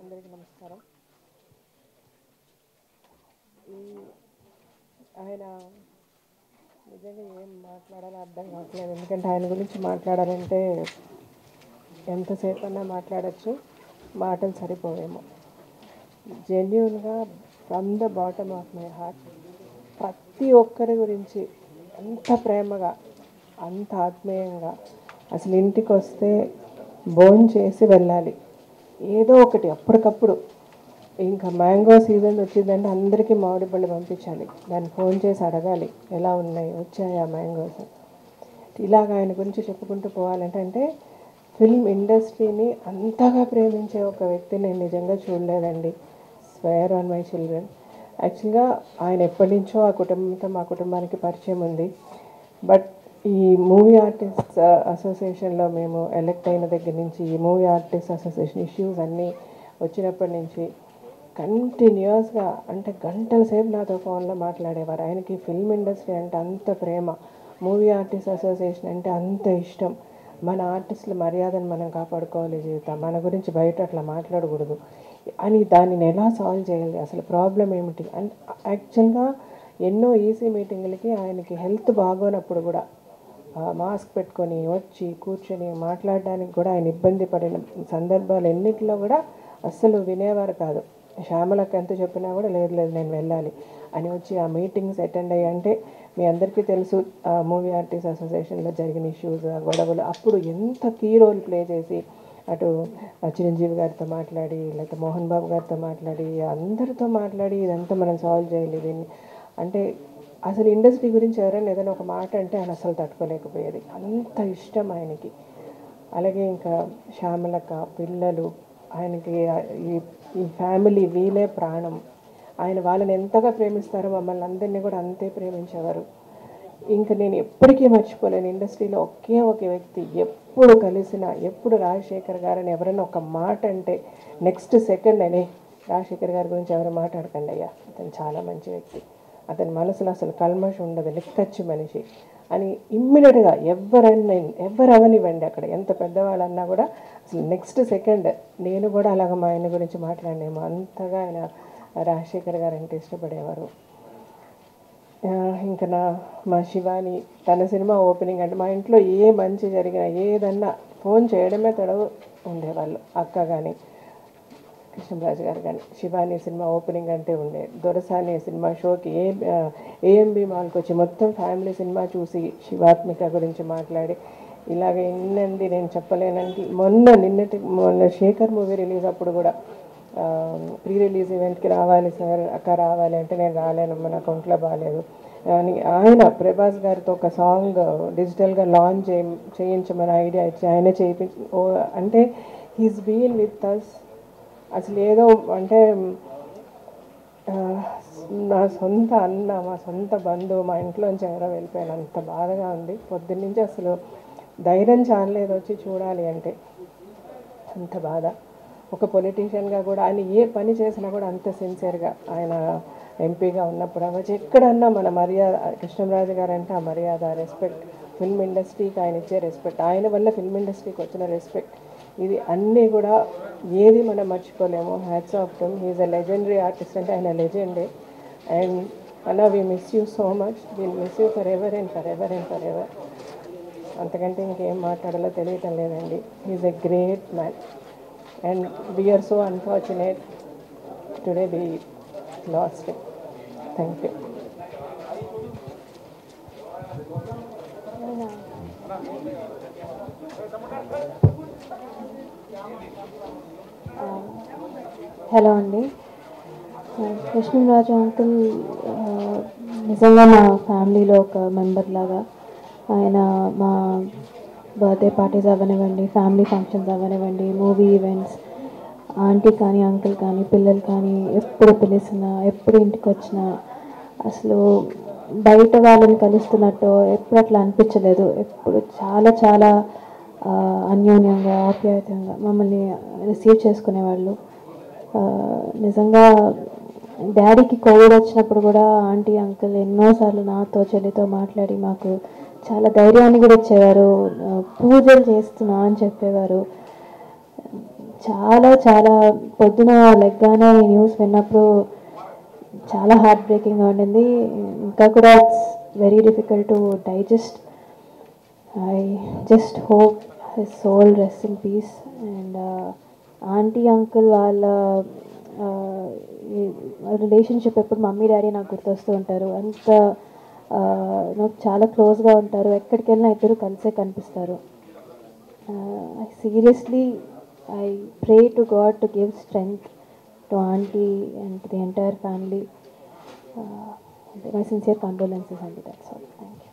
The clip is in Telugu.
అందరికీ నమస్కారం ఈ ఆయన నిజంగా ఏం మాట్లాడాలో అర్థం కావట్లేదు ఎందుకంటే ఆయన గురించి మాట్లాడాలంటే ఎంతసేపు అన్నా మాట్లాడచ్చు మాటలు సరిపోవేమో జెన్యున్గా from the bottom of my heart ప్రతి ఒక్కరి గురించి అంత ప్రేమగా అంత ఆత్మీయంగా అసలు ఇంటికి వస్తే భోజనం చేసి వెళ్ళాలి ఏదో ఒకటి అప్పటికప్పుడు ఇంకా మ్యాంగో సీజన్ వచ్చిందంటే అందరికీ మామిడి పళ్ళు పంపించాలి దాన్ని ఫోన్ చేసి అడగాలి ఎలా ఉన్నాయి వచ్చాయా మ్యాంగోస్ ఇలాగ ఆయన గురించి చెప్పుకుంటూ పోవాలంటే అంటే ఫిల్మ్ ఇండస్ట్రీని అంతగా ప్రేమించే ఒక వ్యక్తిని నేను నిజంగా చూడలేదండి స్వేర్ ఆన్ మై చిల్డ్రన్ యాక్చువల్గా ఆయన ఎప్పటి నుంచో ఆ కుటుంబంతో మా కుటుంబానికి పరిచయం ఉంది బట్ ఈ మూవీ ఆర్టిస్ట్ అసోసియేషన్లో మేము ఎలక్ట్ అయిన దగ్గర నుంచి ఈ మూవీ ఆర్టిస్ట్ అసోసియేషన్ ఇష్యూస్ అన్నీ వచ్చినప్పటి నుంచి కంటిన్యూస్గా అంటే గంటల సేపు నాతో ఫోన్లో మాట్లాడేవారు ఆయనకి ఫిల్మ్ ఇండస్ట్రీ అంటే అంత ప్రేమ మూవీ ఆర్టిస్ట్ అసోసియేషన్ అంటే అంత ఇష్టం మన ఆర్టిస్టుల మర్యాదను మనం కాపాడుకోవాలి జీవితం మన గురించి బయట అట్లా మాట్లాడకూడదు అని దానిని ఎలా సాల్వ్ చేయాలి అసలు ప్రాబ్లం ఏమిటి అండ్ యాక్చువల్గా ఎన్నో ఈసీ మీటింగులకి ఆయనకి హెల్త్ బాగోనప్పుడు కూడా ఆ, మాస్క్ పెట్టుకొని వచ్చి కూర్చొని మాట్లాడడానికి కూడా ఆయన ఇబ్బంది పడిన సందర్భాలు ఎన్నిటిలో కూడా అస్సలు వినేవారు కాదు శ్యామలకు ఎంత చెప్పినా కూడా లేదు లేదు నేను వెళ్ళాలి అని వచ్చి ఆ మీటింగ్స్ అటెండ్ అయ్యి అంటే మీ అందరికీ తెలుసు మూవీ ఆర్టిస్ట్ అసోసియేషన్లో జరిగిన ఇష్యూస్ ఆ గొడవలు అప్పుడు ఎంత కీ రోల్ ప్లే చేసి అటు ఆ చిరంజీవి గారితో మాట్లాడి లేకపోతే మోహన్ బాబు గారితో మాట్లాడి అందరితో మాట్లాడి ఇదంతా మనం సాల్వ్ చేయాలి దీన్ని అంటే అసలు ఇండస్ట్రీ గురించి ఎవరైనా ఏదైనా ఒక మాట అంటే ఆయన అసలు తట్టుకోలేకపోయేది అంత ఇష్టం ఆయనకి అలాగే ఇంకా శ్యామలక పిల్లలు ఆయనకి ఈ ఈ ఫ్యామిలీ వీలే ప్రాణం ఆయన వాళ్ళని ఎంతగా ప్రేమిస్తారో మమ్మల్ని అందరినీ కూడా అంతే ప్రేమించేవారు ఇంకా నేను ఎప్పటికీ మర్చిపోలేను ఇండస్ట్రీలో ఒకే ఒక వ్యక్తి ఎప్పుడు కలిసినా ఎప్పుడు రాజశేఖర్ గారని ఎవరైనా ఒక మాట అంటే నెక్స్ట్ సెకండ్ అనే రాజశేఖర్ గారి గురించి ఎవరు మాట్లాడకండి అయ్యా అతను చాలా మంచి వ్యక్తి అతని మనసులో అసలు కల్మషం ఉండదు లెక్కచ్చు మనిషి అని ఇమ్మీడియట్గా ఎవరైనా ఎవరు అవనివ్వండి అక్కడ ఎంత పెద్దవాళ్ళన్నా కూడా అసలు నెక్స్ట్ సెకండ్ నేను కూడా అలాగ మా ఆయన గురించి మాట్లాడినేమో అంతగా ఆయన రాజశేఖర్ గారు అంటే ఇష్టపడేవారు ఆ, ఇంకా నా మా శివాని తన సినిమా ఓపెనింగ్ అంటే మా ఇంట్లో ఏ మంచి జరిగినా ఏదన్నా ఫోన్ చేయడమే తడవు ఉండేవాళ్ళు అక్క కానీ కృష్ణరాజు గారు కానీ శివాని సినిమా ఓపెనింగ్ అంటే ఉండే దొరసాని సినిమా షోకి ఏ ఏఎంబి మాల్కి వచ్చి మొత్తం ఫ్యామిలీ సినిమా చూసి శివాత్మిక గురించి మాట్లాడి ఇలాగ ఎన్నంది నేను చెప్పలేనంటే మొన్న నిన్నటి మొన్న శేఖర్ మూవీ రిలీజ్ అప్పుడు కూడా ప్రీ రిలీజ్ ఈవెంట్కి రావాలి సార్ అక్క రావాలి అంటే నేను రాలేనమ్మా నాకు ఒంట్లో బాగాలేదు అని ఆయన ప్రభాస్ గారితో ఒక సాంగ్ డిజిటల్గా లాంచ్ చేయ చేయించమని ఐడియా ఇచ్చి ఆయన చేయించి ఓ అంటే హీస్ బీన్ విత్ అస్ అసలు ఏదో అంటే ఆ, నా సొంత అన్న మా సొంత బంధువు మా ఇంట్లోంచి ఎవరో వెళ్ళిపోయాను అంత బాధగా ఉంది పొద్దున్నుంచి అసలు ధైర్యం చాలలేదు వచ్చి చూడాలి అంటే అంత బాధ ఒక పొలిటీషియన్గా కూడా ఆయన ఏ పని చేసినా కూడా అంత సిన్సియర్గా ఆయన ఎంపీగా ఉన్నప్పుడు అవ్వచ్చు ఎక్కడన్నా మన మర్యాద కృష్ణరాజు గారు అంటే ఆ మర్యాద రెస్పెక్ట్ ఫిల్మ్ ఇండస్ట్రీకి ఆయన ఇచ్చే రెస్పెక్ట్ ఆయన వల్ల ఫిల్మ్ ఇండస్ట్రీకి వచ్చిన రెస్పెక్ట్ ఇది అన్నీ కూడా ఏది మనం మర్చిపోలేము hats off to him he is a legendary artist అంటే ఆయన లెజెండే అండ్ అన్న we miss you so much we miss you forever and forever and forever అంతకంటే ఇంకేం మాట్లాడాలో తెలియటం లేదండి is a great man and we are so unfortunate today be lost thank you hello అండి కృష్ణరాజు అంకుల్ ఆ, నిజంగా మా ఫ్యామిలీలో ఒక మెంబర్ లాగా ఆయన మా బర్త్డే పార్టీస్ అవ్వనివ్వండి ఫ్యామిలీ ఫంక్షన్స్ అవ్వనివ్వండి మూవీ ఈవెంట్స్ ఆంటీ కానీ అంకుల్ కానీ పిల్లలు కానీ ఎప్పుడు పిలిచినా ఎప్పుడు ఇంటికి వచ్చినా అసలు బయట వాళ్ళని కలుస్తున్నట్టు ఎప్పుడు అట్లా అనిపించలేదు ఎప్పుడు చాలా చాలా ఆ, అన్యోన్యంగా ఆప్యాయతంగా మమ్మల్ని రిసీవ్ చేసుకునేవాళ్ళు ఆ, నిజంగా డాడీకి కోవిడ్ వచ్చినప్పుడు కూడా ఆంటీ అంకుల్ ఎన్నోసార్లు నాతో చెల్లితో మాట్లాడి మాకు చాలా ధైర్యాన్ని కూడా ఇచ్చేవారు ఆ, పూజలు చేస్తున్నా అని చెప్పేవారు చాలా చాలా పొద్దున లెగ్గానే న్యూస్ విన్నప్పుడు చాలా హార్ట్ బ్రేకింగ్గా ఉండింది ఇంకా కూడా it's very difficult to digest I just hope his soul rest in peace and aunty uncle వాళ్ళ రిలేషన్షిప్ ఎప్పుడు మమ్మీ డాడీ నాకు గుర్తొస్తూ ఉంటారు అంత నాకు చాలా క్లోజ్గా ఉంటారు ఎక్కడికి వెళ్ళినా ఇద్దరు కలిసే కనిపిస్తారు I seriously I pray to God to give strength to aunty and to the entire family my sincere condolences అండి దట్స్ ఆల్ థ్యాంక్ యూ